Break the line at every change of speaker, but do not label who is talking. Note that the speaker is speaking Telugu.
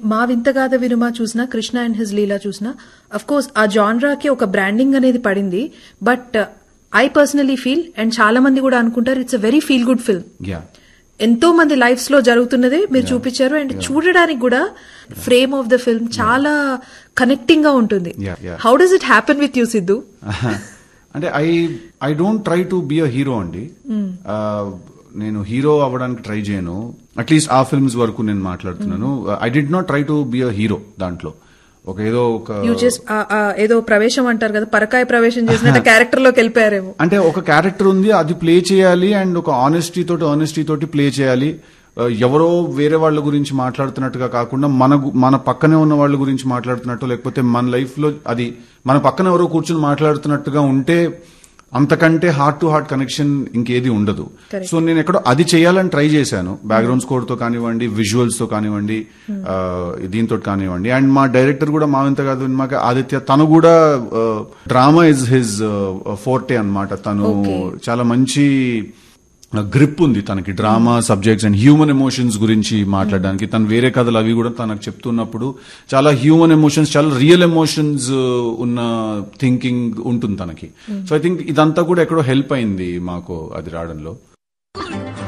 మా వింతగాథ వినుమ చూసినా కృష్ణ అండ్ హిజ్ లీలా చూసినా అఫ్ కోర్స్ ఆ జాన్రాకి ఒక బ్రాండింగ్ అనేది పడింది but I personally feel and చాలా మంది కూడా అనుకుంటారు it's a very feel good film
yeah
ఎంతో మంది లైఫ్స్ లో జరుగుతున్నదే మీరు చూపించారు అండ్ చూడడానికి కూడా ఫ్రేమ్ ఆఫ్ ద ఫిల్మ్ చాలా కనెక్టింగ్ గా ఉంటుంది
Yeah, yeah.
How does it happen with you Siddhu
అంటే I I don't try to be a hero అండి ఆ, నేను హీరో అవ్వడానికి ట్రై చేయను అట్లీస్ట్ ఆ ఫిల్మ్స్ వరకు నేను మాట్లాడుతున్నాను I did not try to be a hero దాంట్లో ఒక ఏదో ఒక
యూ జస్ట్ ఏదో ప్రవేశం అంటారు కదా పరకాయ ప్రవేశం చేసినట్టు క్యారెక్టర్ లోకి వెళ్ళిపోయారేమో
అంటే ఒక క్యారెక్టర్ ఉంది అది ప్లే చేయాలి అండ్ ఒక ఆనెస్టీ తోటి ఆనెస్టీ తోటి ప్లే చేయాలి ఆ, ఎవరో వేరే వాళ్ళ గురించి మాట్లాడుతున్నట్టుగా కాకుండా మన గు- మన పక్కనే ఉన్న వాళ్ళ గురించి మాట్లాడుతున్నట్టు లేకపోతే మన లైఫ్ లో అది మన పక్కన ఎవరో కూర్చుని మాట్లాడుతున్నట్టుగా ఉంటే అంతకంటే హార్ట్ టు హార్ట్ కనెక్షన్ ఇంకేది ఉండదు
Correct.
సో నేను ఎక్కడో అది చేయాలని ట్రై చేశాను బ్యాక్గ్రౌండ్ స్కోర్ తో కానివ్వండి విజువల్స్ తో కానివ్వండి ఆ, దీంతో కానివ్వండి అండ్ మా డైరెక్టర్ కూడా మా వింత కాదు మాకు ఆదిత్య తను కూడా డ్రామా ఇస్ హిజ్ ఫోర్టే అన్నమాట తను
Okay.
చాలా మంచి గ్రిప్ ఉంది తనకి drama subjects and human emotions గురించి మాట్లాడడానికి తను వేరే కథలు అవి కూడా తనకు చెప్తున్నప్పుడు చాలా హ్యూమన్ ఎమోషన్స్ చాలా రియల్ ఎమోషన్స్ ఉన్న థింకింగ్ ఉంటుంది తనకి సో ఐ థింక్ ఇదంతా కూడా ఎక్కడో హెల్ప్ అయింది మాకు అది రావడంలో